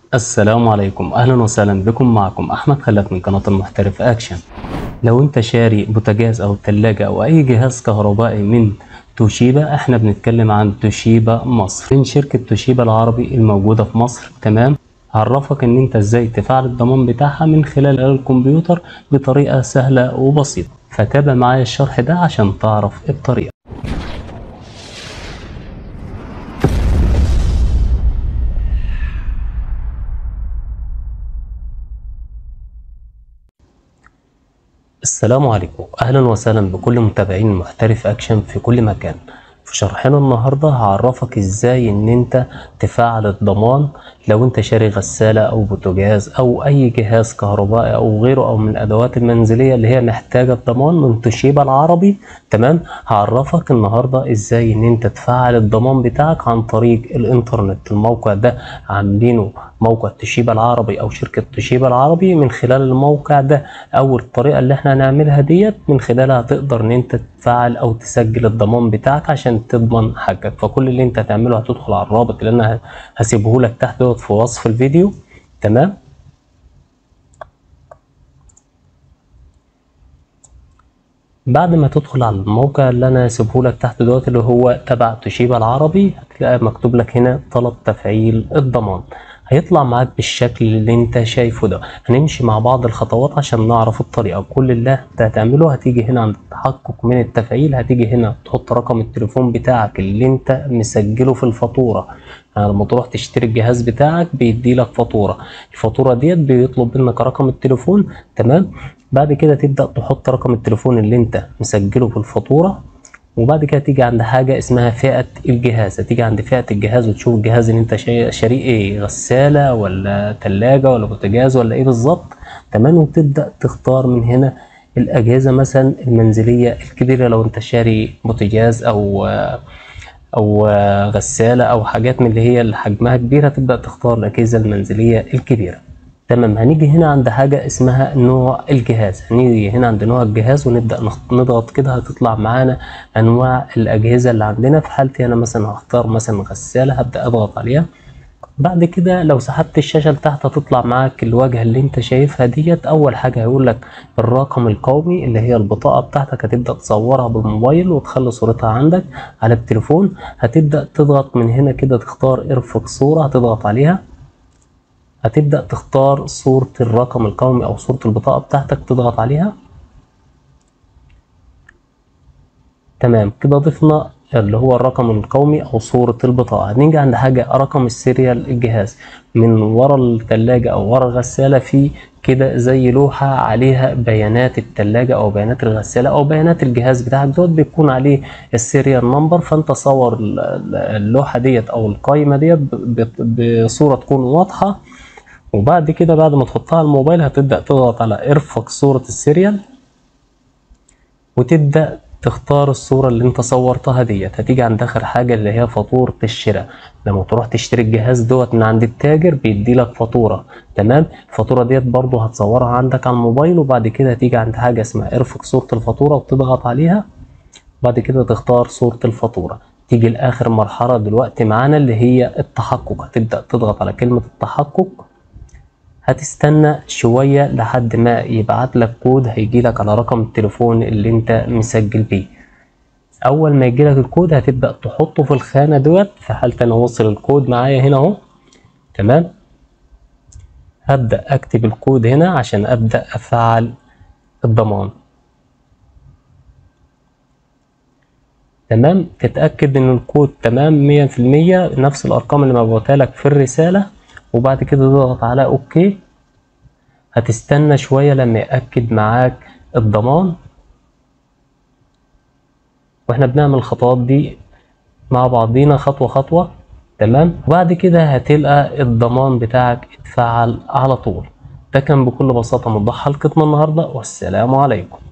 السلام عليكم اهلا وسهلا بكم معكم احمد خلف من قناه المحترف اكشن لو انت شاري بوتاجاز او ثلاجه او اي جهاز كهربائي من توشيبا احنا بنتكلم عن توشيبا مصر من شركه توشيبا العربي الموجوده في مصر تمام هعرفك ان انت ازاي تفعل الضمان بتاعها من خلال الكمبيوتر بطريقه سهله وبسيطه فتابع معايا الشرح ده عشان تعرف الطريقه السلام عليكم اهلا وسهلا بكل متابعين محترف اكشن في كل مكان في شرحنا النهاردة هعرفك ازاي ان انت تفعل الضمان لو انت شاري غسالة او بوتاجاز او اي جهاز كهربائي او غيره او من الادوات المنزلية اللي هي محتاجة الضمان من توشيبا العربي تمام هعرفك النهاردة ازاي ان انت تفعل الضمان بتاعك عن طريق الانترنت الموقع ده عاملينه موقع توشيبا العربي او شركة توشيبا العربي من خلال الموقع ده او الطريقة اللي احنا هنعملها ديت من خلالها تقدر ان انت تفعل او تسجل الضمان بتاعك عشان تضمن حاجتك فكل اللي انت هتعمله هتدخل على الرابط اللي انا هسيبه لك تحت دوت في وصف الفيديو تمام بعد ما تدخل على الموقع اللي انا هسيبه لك تحت دوت اللي هو تبع توشيبا العربي هتلاقي مكتوب لك هنا طلب تفعيل الضمان هيطلع معاك بالشكل اللي انت شايفه ده هنمشي مع بعض الخطوات عشان نعرف الطريقه كل اللي انت هتعمله هتيجي هنا عند التحقق من التفعيل هتيجي هنا تحط رقم التليفون بتاعك اللي انت مسجله في الفاتوره يعني لما تروح تشتري الجهاز بتاعك بيدي لك فاتوره الفاتوره ديت بيطلب منك رقم التليفون تمام بعد كده تبدا تحط رقم التليفون اللي انت مسجله في الفاتوره وبعد كده تيجي عند حاجة اسمها فئة الجهاز هتيجي عند فئة الجهاز وتشوف الجهاز اللي انت شاريه ايه غسالة ولا تلاجة ولا بوتاجاز ولا ايه بالظبط تمام وتبدأ تختار من هنا الأجهزة مثلا المنزلية الكبيرة لو انت شاري بوتاجاز أو أو غسالة أو حاجات من اللي هي اللي حجمها كبير هتبدأ تختار الأجهزة المنزلية الكبيرة تمام هنيجي هنا عند حاجة اسمها نوع الجهاز هنيجي هنا عند نوع الجهاز ونبدأ نضغط كده هتطلع معانا أنواع الأجهزة اللي عندنا في حالتي أنا مثلا هختار مثلا غسالة هبدأ أضغط عليها بعد كده لو سحبت الشاشة لتحت هتطلع معاك الواجهة اللي انت شايفها ديت أول حاجة هيقول لك الرقم القومي اللي هي البطاقة بتاعتك هتبدأ تصورها بالموبايل وتخلي صورتها عندك على التليفون هتبدأ تضغط من هنا كده تختار ارفق صورة هتضغط عليها هتبدأ تختار صورة الرقم القومي أو صورة البطاقة بتاعتك تضغط عليها تمام كده ضفنا اللي هو الرقم القومي أو صورة البطاقة هنيجي عند حاجة رقم السيريال الجهاز من ورا التلاجة أو ورا الغسالة في كده زي لوحة عليها بيانات التلاجة أو بيانات الغسالة أو بيانات الجهاز بتاعك دوت بيكون عليه السيريال نمبر فأنت صور اللوحة ديت أو القايمة ديت بصورة تكون واضحة وبعد كده بعد ما تحطها على الموبايل هتبدأ تضغط على ارفق صورة السيريال وتبدأ تختار الصورة اللي انت صورتها ديت هتيجي عند اخر حاجة اللي هي فاتورة الشراء لما تروح تشتري الجهاز دوت من عند التاجر بيدي لك فاتورة تمام الفاتورة ديت برضو هتصورها عندك على الموبايل وبعد كده هتيجي عند حاجة اسمها ارفق صورة الفاتورة وتضغط عليها بعد كده تختار صورة الفاتورة تيجي لاخر مرحلة دلوقتي معانا اللي هي التحقق هتبدأ تضغط على كلمة التحقق هتستنى شوية لحد ما يبعت لك كود هيجي لك على رقم التليفون اللي انت مسجل بيه اول ما يجي لك الكود هتبدأ تحطه في الخانة دوت في حالة انا وصل الكود معايا هنا اهو تمام هبدأ اكتب الكود هنا عشان ابدأ افعل الضمان تمام تتأكد ان الكود تمام مية في المية نفس الارقام اللي مبعوتها لك في الرسالة وبعد كده تضغط على اوكي هتستنى شوية لما يأكد معاك الضمان واحنا بنعمل الخطوات دي مع بعضينا خطوة خطوة تمام وبعد كده هتلقى الضمان بتاعك اتفعل على طول ده كان بكل بساطة موضوع حلقتنا النهاردة والسلام عليكم